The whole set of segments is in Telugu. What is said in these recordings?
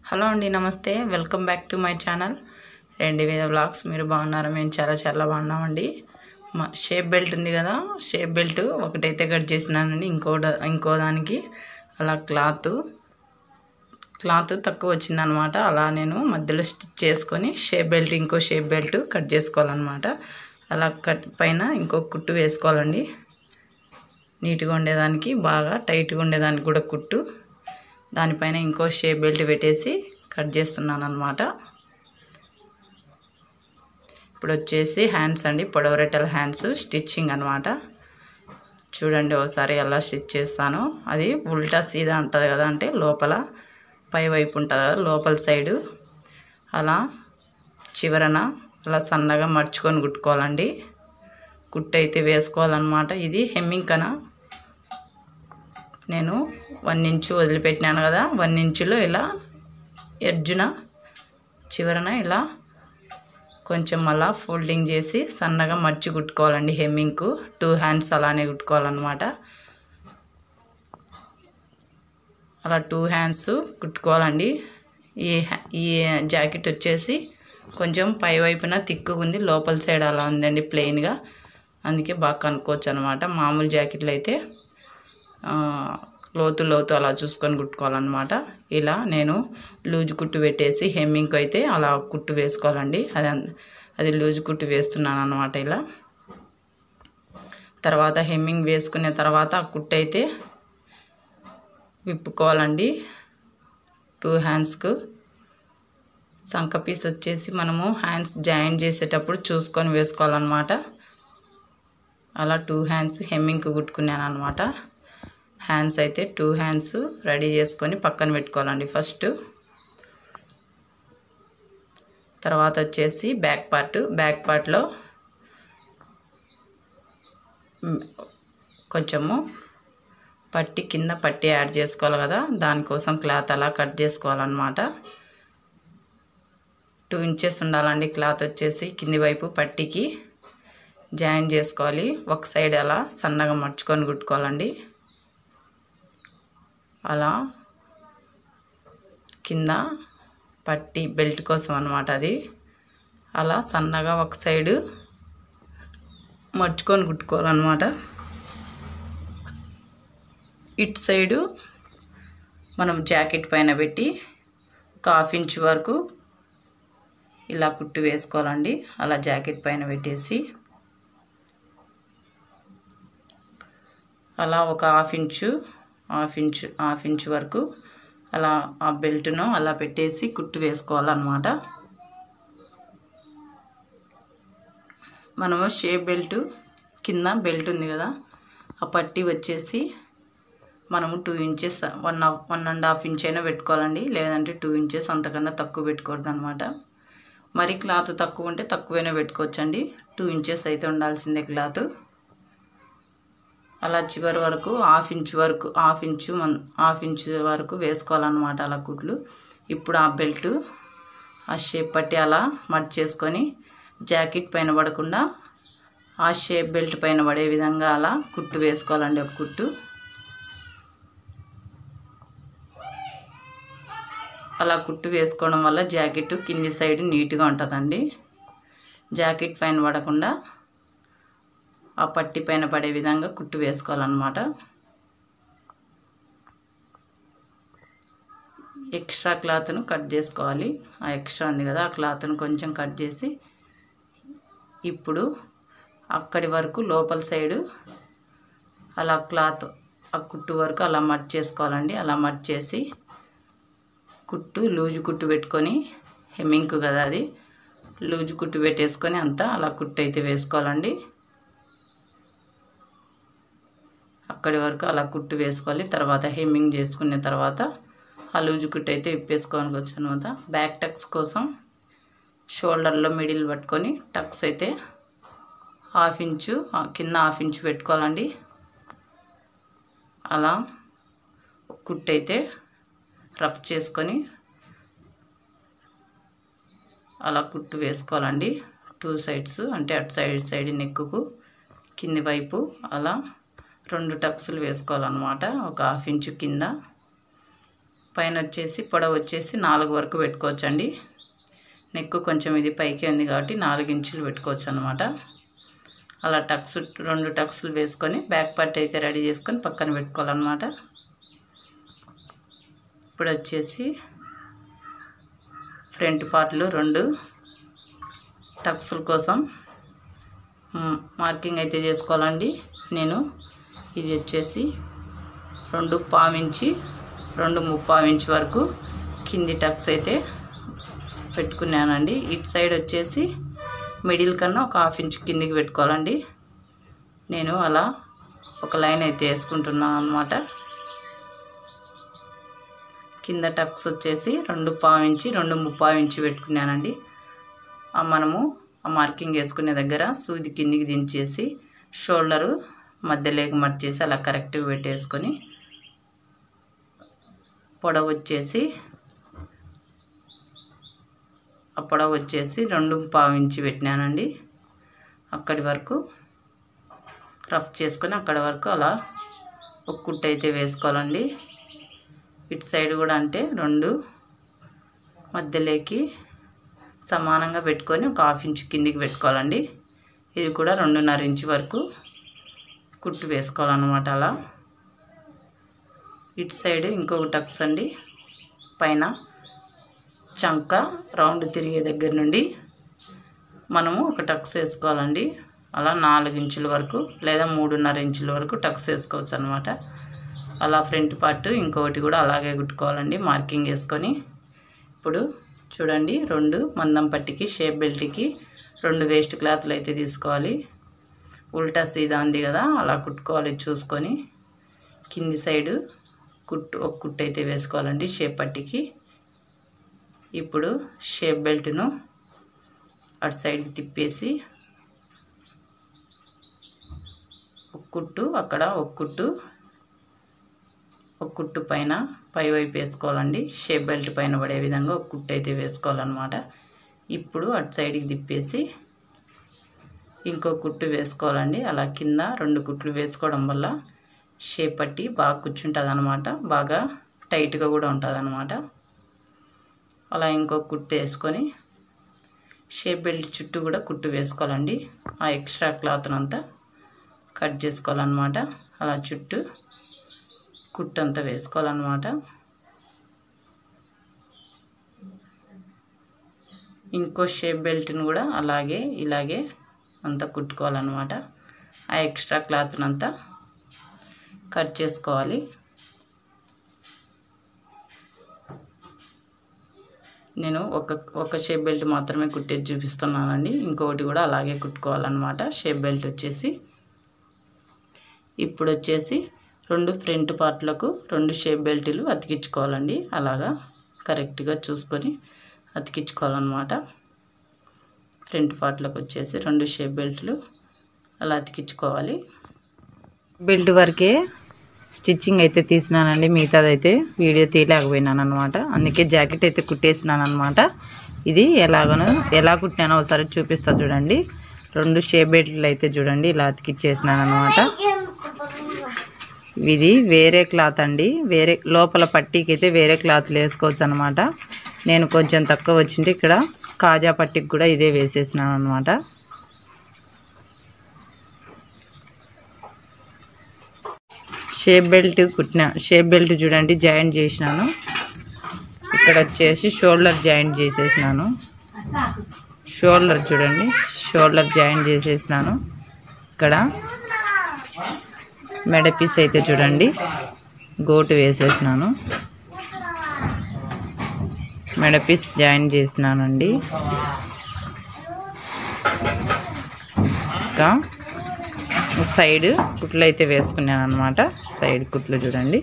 హలో అండి నమస్తే welcome back to my channel రెండు వేద బ్లాగ్స్ మీరు బాగున్నారు మేము చాలా చాలా బాగున్నామండి మా షేప్ బెల్ట్ ఉంది కదా షేప్ బెల్ట్ ఒకటైతే కట్ చేసినానండి ఇంకో ఇంకో దానికి అలా క్లాత్ క్లాత్ తక్కువ వచ్చిందనమాట అలా నేను మధ్యలో స్టిచ్ చేసుకొని షేప్ బెల్ట్ ఇంకో షేప్ బెల్ట్ కట్ చేసుకోవాలన్నమాట అలా కట్ పైన ఇంకో కుట్టు వేసుకోవాలండి నీట్గా ఉండేదానికి బాగా టైట్గా ఉండేదానికి కూడా కుట్టు దానిపైన ఇంకో షేప్ బెల్ట్ పెట్టేసి కట్ చేస్తున్నాను అనమాట ఇప్పుడు వచ్చేసి హ్యాండ్స్ అండి పొడవరెట్టల హ్యాండ్స్ స్టిచ్చింగ్ అనమాట చూడండి ఒకసారి ఎలా స్టిచ్ చేస్తానో అది ఉల్టా సీదా ఉంటుంది కదా అంటే లోపల పై వైపు ఉంటుంది కదా లోపల సైడు అలా చివరన అలా సన్నగా మర్చుకొని కుట్టుకోవాలండి కుట్టు అయితే వేసుకోవాలన్నమాట ఇది హెమ్మింగ్ కన నేను వన్ ఇంచు వదిలిపెట్టినాను కదా వన్ ఇంచులో ఇలా ఎడ్జున చివరన ఇలా కొంచెం అలా ఫోల్డింగ్ చేసి సన్నగా మర్చి కుట్టుకోవాలండి హెమ్మింగ్కు టూ హ్యాండ్స్ అలానే కుట్టుకోవాలన్నమాట అలా టూ హ్యాండ్స్ కుట్టుకోవాలండి ఈ హ్యా- ఈ జాకెట్ వచ్చేసి కొంచెం పై వైపున తిక్కుగా ఉంది లోపల సైడ్ అలా ఉందండి ప్లెయిన్గా అందుకే బాగా కనుక్కోవచ్చు అనమాట మామూలు జాకెట్లు అయితే ఆ, లోతు లోతు అలా చూసుకొని కుట్టుకోవాలన్నమాట ఇలా నేను లూజ్ కుట్టు పెట్టేసి హెమ్మింగ్ అయితే అలా కుట్టు వేసుకోవాలండి అది అన్- అది లూజ్ కుట్టు వేస్తున్నాను అనమాట ఇలా తర్వాత హెమ్మింగ్ వేసుకునే తర్వాత ఆ కుట్టు అయితే విప్పుకోవాలండి టూ హ్యాండ్స్కు సంక పీస్ వచ్చేసి మనము హ్యాండ్స్ జాయిన్ చేసేటప్పుడు చూసుకొని వేసుకోవాలన్నమాట అలా టూ హ్యాండ్స్ హెమ్మింగ్కి కుట్టుకున్నాను అనమాట హ్యాండ్స్ అయితే టూ హ్యాండ్స్ రెడీ చేసుకొని పక్కన పెట్టుకోవాలండి ఫస్ట్ తర్వాత వచ్చేసి బ్యాక్ పార్ట్ బ్యాక్ పార్ట్లో మ్, కొంచెము పట్టి కింద పట్టి యాడ్ చేసుకోవాలి కదా దానికోసం క్లాత్ అలా కట్ చేసుకోవాలన్నమాట టూ ఇంచెస్ ఉండాలండి క్లాత్ వచ్చేసి కింది వైపు పట్టికి జాయిన్ చేసుకోవాలి ఒక సైడ్ అలా సన్నగా మర్చుకొని కుట్టుకోవాలండి అలా కింద పట్టి బెల్ట్ కోసం అనమాట అది అలా సన్నగా ఒక సైడు మర్చుకొని కుట్టుకోవాలన్నమాట ఇటు సైడు మనం జాకెట్ పైన పెట్టి ఒక హాఫ్ ఇంచ్ వరకు ఇలా కుట్టు వేసుకోవాలండి అలా జాకెట్ పైన పెట్టేసి అలా ఒక half inch half inch half inch వరకు అలా ఆ బెల్ట్ను అలా పెట్టేసి కుట్టు వేసుకోవాలన్నమాట మనము షేప్ బెల్ట్ కింద బెల్ట్ ఉంది కదా ఆ పట్టి వచ్చేసి మనము two inches one half one and half inch అయినా పెట్టుకోవాలండి లేదంటే టూ ఇంచెస్ అంతకన్నా తక్కువ పెట్టుకోవద్దు అనమాట మరి క్లాత్ తక్కువ ఉంటే తక్కువైనా పెట్టుకోవచ్చండి టూ ఇంచెస్ అయితే ఉండాల్సిందే క్లాత్ అలా చివరి వరకు హాఫ్ ఇంచ్ వరకు హాఫ్ ఇంచు మన్ హాఫ్ ఇంచ్ వరకు వేసుకోవాలన్నమాట అలా కుట్లు ఇప్పుడు ఆ బెల్ట్ ఆ షేప్ పట్టి అలా మర్చ్ చేసుకొని జాకెట్ పైన పడకుండా ఆ షేప్ బెల్ట్ పైన పడే విధంగా అలా కుట్టు వేసుకోవాలండి ఒక కుట్టు అలా కుట్టు వేసుకోవడం వల్ల జాకెట్ కింది సైడ్ నీట్గా ఉంటుందండి జాకెట్ పైన పడకుండా ఆ పట్టి పైన పడే విధంగా కుట్టు వేసుకోవాలన్నమాట ఎక్స్ట్రా క్లాత్ను కట్ చేసుకోవాలి ఆ ఎక్స్ట్రా ఉంది కదా ఆ క్లాత్ను కొంచెం కట్ చేసి ఇప్పుడు అక్కడి వరకు లోపల సైడు అలా క్లాత్ ఆ కుట్టు వరకు అలా మట్ చేసుకోవాలండి అలా మట్ చేసి కుట్టు లూజు కుట్టు పెట్టుకొని హెమ్మింగ్ కదా అది లూజు కుట్టు పెట్టేసుకొని అంతా అలా కుట్టు అయితే వేసుకోవాలండి అక్కడి వరకు అలా కుట్టు వేసుకోవాలి తర్వాత హెమ్మింగ్ చేసుకున్న తర్వాత ఆ లూజు కుట్టు అయితే ఇప్పేసుకోనికి వచ్చిన తర్వాత బ్యాక్ టక్స్ కోసం షోల్డర్లో మిడిల్ పట్టుకొని టక్స్ అయితే హాఫ్ ఇంచు ఆ కింద హాఫ్ ఇంచు పెట్టుకోవాలండి అలా కుట్టు అయితే రఫ్ చేసుకొని అలా కుట్టు వేసుకోవాలండి టూ సైడ్స్ అంటే అటు సైడ్ సైడ్ నెక్కుకు కింది వైపు అలా రెండు టక్స్లు వేసుకోవాలన్నమాట ఒక హాఫ్ ఇంచు కింద పైన వచ్చేసి పొడవు వచ్చేసి నాలుగు వరకు పెట్టుకోవచ్చండి నెక్ కొంచెం ఇది పైకి ఉంది కాబట్టి నాలుగు ఇంచులు పెట్టుకోవచ్చు అనమాట అలా టక్స్ రెండు టక్స్లు వేసుకొని బ్యాక్ పార్ట్ అయితే రెడీ చేసుకొని పక్కన పెట్టుకోవాలన్నమాట ఇప్పుడు వచ్చేసి ఫ్రంట్ పార్ట్లు రెండు టక్స్ల కోసం మ్, మార్కింగ్ అయితే చేసుకోవాలండి నేను ఇది వచ్చేసి రెండు పావించి రెండు ముప్పావించి వరకు కింది టక్స్ అయితే పెట్టుకున్నానండి ఇటు సైడ్ వచ్చేసి మిడిల్ కన్నా ఒక హాఫ్ ఇంచ్ కిందికి పెట్టుకోవాలండి నేను అలా ఒక లైన్ అయితే వేసుకుంటున్నాను అనమాట కింద టక్స్ వచ్చేసి రెండు పావించి రెండు ముప్పావించి పెట్టుకున్నానండి ఆ మనము ఆ మార్కింగ్ వేసుకునే దగ్గర సూది కిందికి దించేసి షోల్డరు మధ్యలోకి మర్చేసి అలా కరెక్ట్గా పెట్టేసుకొని పొడవు వచ్చేసి ఆ పొడవు వచ్చేసి రెండు పావు ఇంచి పెట్టినానండి అక్కడి వరకు రఫ్ చేసుకొని అక్కడి వరకు అలా ఒక కుట్టు అయితే వేసుకోవాలండి ఇటు సైడ్ కూడా అంటే రెండు మధ్యలోకి సమానంగా పెట్టుకొని ఒక హాఫ్ ఇంచ్ కిందికి పెట్టుకోవాలండి ఇది కూడా రెండున్నర ఇంచు వరకు కుట్టు వేసుకోవాలన్నమాట అలా ఇటు సైడ్ ఇంకొక టక్స్ అండి పైన చంక రౌండ్ తిరిగే దగ్గర నుండి మనము ఒక టక్స్ వేసుకోవాలండి అలా నాలుగు ఇంచుల వరకు లేదా మూడున్నర ఇంచుల వరకు టక్స్ వేసుకోవచ్చు అనమాట అలా ఫ్రంట్ పార్ట్ ఇంకొకటి కూడా అలాగే కుట్టుకోవాలండి మార్కింగ్ వేసుకొని ఇప్పుడు చూడండి రెండు మందం పట్టికి షేప్ బెల్ట్కి రెండు వేస్ట్ క్లాత్లు అయితే తీసుకోవాలి ఉల్టా సీదా ఉంది కదా అలా కుట్టుకోవాలి చూసుకొని కింది సైడు కుట్టు ఒక కుట్టు అయితే వేసుకోవాలండి షేప్ పట్టికి ఇప్పుడు షేప్ బెల్ట్ను అటు సైడ్కి తిప్పేసి ఒక కుట్టు అక్కడ ఒక కుట్టు ఒక కుట్టు పైన పై వైపు వేసుకోవాలండి షేప్ బెల్ట్ పైన పడే విధంగా ఒక కుట్టు అయితే వేసుకోవాలన్నమాట ఇప్పుడు అటు సైడ్కి తిప్పేసి ఇంకో కుట్టు వేసుకోవాలండి అలా కింద రెండు కుట్లు వేసుకోవడం వల్ల షేప్ పట్టి బాగా కూర్చుంటుంది అనమాట బాగా టైట్గా కూడా ఉంటుంది అనమాట అలా ఇంకో కుట్టు వేసుకొని షేప్ బెల్ట్ చుట్టూ కూడా కుట్టు వేసుకోవాలండి ఆ ఎక్స్ట్రా క్లాత్ని అంతా కట్ చేసుకోవాలన్నమాట అలా చుట్టూ కుట్టు అంతా వేసుకోవాలన్నమాట ఇంకో షేప్ బెల్ట్ని కూడా అలాగే ఇలాగే అంతా కుట్టుకోవాలన్నమాట ఆ ఎక్స్ట్రా క్లాత్ని అంతా కట్ చేసుకోవాలి నేను ఒక ఒక షేప్ బెల్ట్ మాత్రమే కుట్టేది చూపిస్తున్నానండి ఇంకొకటి కూడా అలాగే కుట్టుకోవాలన్నమాట షేప్ బెల్ట్ వచ్చేసి ఇప్పుడు వచ్చేసి రెండు ఫ్రంట్ పార్ట్లకు రెండు షేప్ బెల్ట్లు అతికించుకోవాలండి అలాగా కరెక్ట్గా చూసుకొని అతికించుకోవాలన్నమాట ఫ్రంట్ పార్ట్లకు వచ్చేసి రెండు షేప్ బెల్ట్లు అలా అతికించుకోవాలి బెల్ట్ వరకే స్టిచ్చింగ్ అయితే తీసినానండి మిగతాదైతే వీడియో తీయలేకపోయినాను అనమాట అందుకే జాకెట్ అయితే కుట్టేసినాను అనమాట ఇది ఎలాగనో ఎలా కుట్టినానో ఒకసారి చూపిస్తా చూడండి రెండు షేప్ బెల్ట్లు అయితే చూడండి ఇలా అతికిచ్చేసినాను అనమాట ఇది వేరే క్లాత్ అండి వేరే లోపల పట్టీకి అయితే వేరే క్లాత్లు వేసుకోవచ్చు అనమాట నేను కొంచెం తక్కువ వచ్చింటే ఇక్కడ కాజా పట్టీకి కూడా ఇదే వేసేసినాను అనమాట షేప్ బెల్ట్ కుట్టిన షేప్ బెల్ట్ చూడండి జాయింట్ చేసినాను ఇక్కడ వచ్చేసి షోల్డర్ జాయింట్ చేసేసినాను షోల్డర్ చూడండి షోల్డర్ జాయింట్ చేసేసినాను ఇక్కడ మెడ పీస్ అయితే చూడండి గోటు వేసేసినాను మెడ పీస్ జాయిన్ చేసినానండి ఇంకా సైడ్ కుట్లు అయితే వేసుకున్నాను అనమాట సైడ్ కుట్లు చూడండి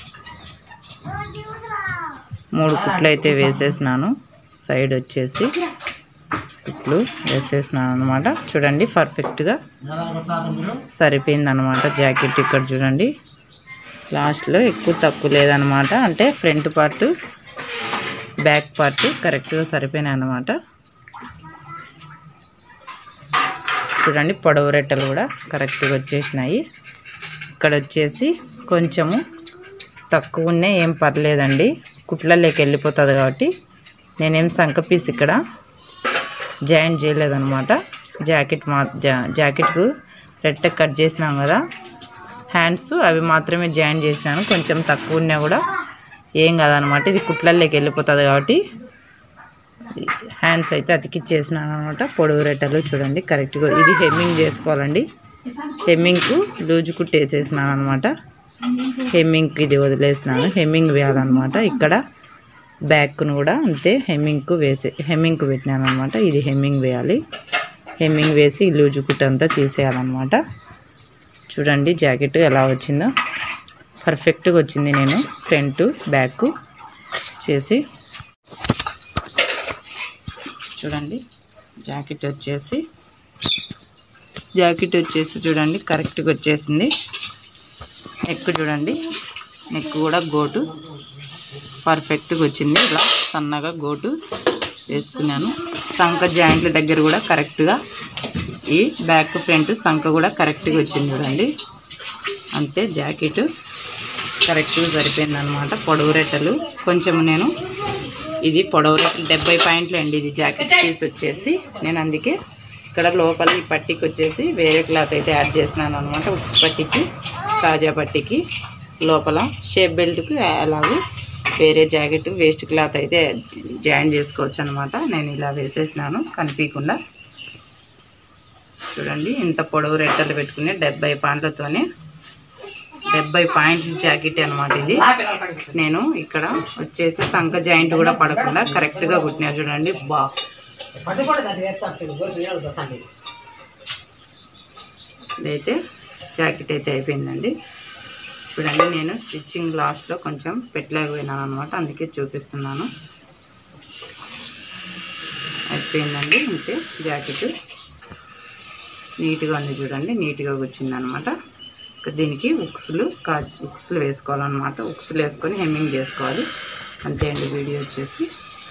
మూడు కుట్లు అయితే వేసేసినాను సైడ్ వచ్చేసి కుట్లు వేసేసినాను అనమాట చూడండి పర్ఫెక్ట్గా సరిపోయింది అనమాట జాకెట్ ఇక్కడ చూడండి లాస్ట్లో ఎక్కువ తక్కువ లేదనమాట అంటే ఫ్రంట్ పార్ట్ బ్యాక్ పార్ట్ కరెక్ట్గా సరిపోయినాయి అనమాట చూడండి పొడవు రెట్టలు కూడా కరెక్ట్గా వచ్చేసినాయి ఇక్కడ వచ్చేసి కొంచెము తక్కువ ఉన్నాయి ఏం పర్లేదండి కుట్లలోకి వెళ్ళిపోతుంది కాబట్టి నేనేం సంక పీస్ ఇక్కడ జాయింట్ చేయలేదన్నమాట జాకెట్ మా జా జాకెట్కు రెట్ట కట్ చేసినాం కదా హ్యాండ్స్ అవి మాత్రమే జాయిన్ చేసినాను కొంచెం తక్కువ ఉన్నా కూడా ఏం కాదనమాట ఇది కుట్లల్లోకి వెళ్ళిపోతుంది కాబట్టి హ్యాండ్స్ అయితే అతికిచ్చేసినాను అనమాట పొడవు రెట్టలు చూడండి కరెక్ట్గా ఇది హెమ్మింగ్ చేసుకోవాలండి హెమ్మింగ్కు లూజు కుట్టు వేసేసినాను అనమాట హెమ్మింగ్కి ఇది వదిలేసినాను హెమ్మింగ్ వేయాలన్నమాట ఇక్కడ బ్యాక్ను కూడా అంతే హెమ్మింగ్కు వేసే హెమ్మింగ్కు పెట్టినాను అనమాట ఇది హెమ్మింగ్ వేయాలి హెమ్మింగ్ వేసి ఈ లూజు కుట్టు అంతా తీసేయాలన్నమాట చూడండి జాకెట్ ఎలా వచ్చిందో పర్ఫెక్ట్గా వచ్చింది నేను ఫ్రంట్ బ్యాక్ చేసి చూడండి జాకెట్ వచ్చేసి జాకెట్ వచ్చేసి చూడండి కరెక్ట్గా వచ్చేసింది నెక్ చూడండి నెక్ కూడా గోటు పర్ఫెక్ట్గా వచ్చింది ఇలా సన్నగా గోటు వేసుకున్నాను సంఖ జాయింట్ల దగ్గర కూడా కరెక్ట్గా ఈ బ్యాక్ ఫ్రంట్ సంఖ కూడా కరెక్ట్గా వచ్చింది చూడండి అంతే జాకెట్ కరెక్ట్గా సరిపోయింది అనమాట పొడవు రెట్టలు కొంచెం నేను ఇది పొడవు రెట్టలు డెబ్బై పాయింట్లు అండి ఇది జాకెట్ పీస్ వచ్చేసి నేను అందుకే ఇక్కడ లోపల ఈ పట్టీకి వచ్చేసి వేరే క్లాత్ అయితే యాడ్ చేసినాను అనమాట ఉక్స్ పట్టీకి కాజా పట్టీకి లోపల షేప్ బెల్ట్కి అలాగే వేరే జాకెట్ వేస్ట్ క్లాత్ అయితే జాయిన్ చేసుకోవచ్చు అనమాట నేను ఇలా వేసేసినాను కనిపించకుండా చూడండి ఇంత పొడవు రెట్టలు పెట్టుకునే డెబ్బై పాయింట్లతోనే డెబ్బై పాయింట్ల జాకెట్ అనమాట ఇది నేను ఇక్కడ వచ్చేసి సంఖ జాయింట్ కూడా పడకుండా కరెక్ట్గా కుట్టినా చూడండి బా ఇదైతే జాకెట్ అయితే అయిపోయిందండి చూడండి నేను స్టిచ్చింగ్ లాస్ట్లో కొంచెం పెట్టలేకపోయినాను అనమాట అందుకే చూపిస్తున్నాను అయిపోయిందండి అంతే జాకెట్ నీట్గా ఉంది చూడండి నీట్గా వచ్చింది అనమాట దీనికి ఉక్సులు కా ఉక్సులు వేసుకోవాలన్నమాట ఉక్సులు వేసుకొని హెమ్మింగ్ చేసుకోవాలి అంతే అండి వీడియో వచ్చేసి